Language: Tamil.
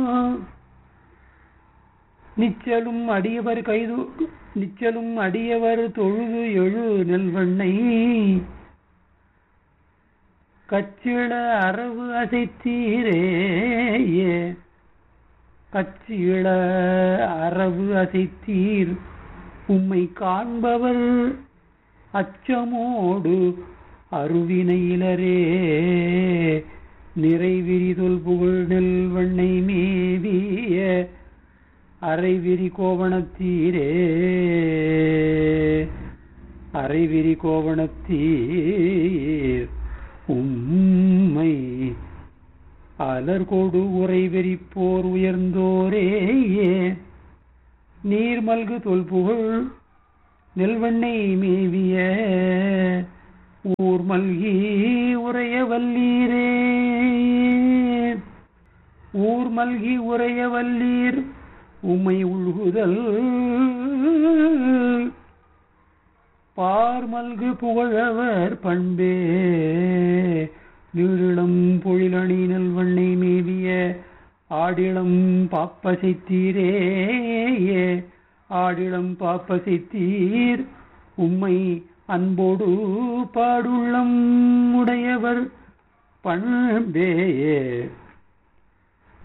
நிச்சலும் அடியவர் கைது நிச்சலும் அடியவர் தொழுது எழு நெல்வண்ணை கச்சிள அரவு அசைத்தீரே கச்சிள அரவு அசைத்தீர் உம்மை காண்பவர் அச்சமோடு அருவினையிலரே நிறைவிரிதொல் புகழ் நெல் வண்ணை மேவிய அரைவிரி கோவணத்தீரே அரைவிரி கோவணத்தீர் உம்மை அலர்கொடு உறைவெறிப்போர் உயர்ந்தோரே நீர் மல்கு தொல்புகழ் நெல்வண்ணை மேவிய ஊர் மல்கி உரைய வல்லீரே ஊர் மல்கி உரைய வல்லீர் உம்மை உள்குதல் பார்மல்கு புகழவர் பண்பே நீழிளம் பொழிலணி நல்வண்ணை மேவிய ஆடிளம் பாப்பசைத்தீரே ஆடிளம் பாப்பசைத்தீர் உம்மை அன்போடு பாடுள்ளம் உடையவர் பண்பே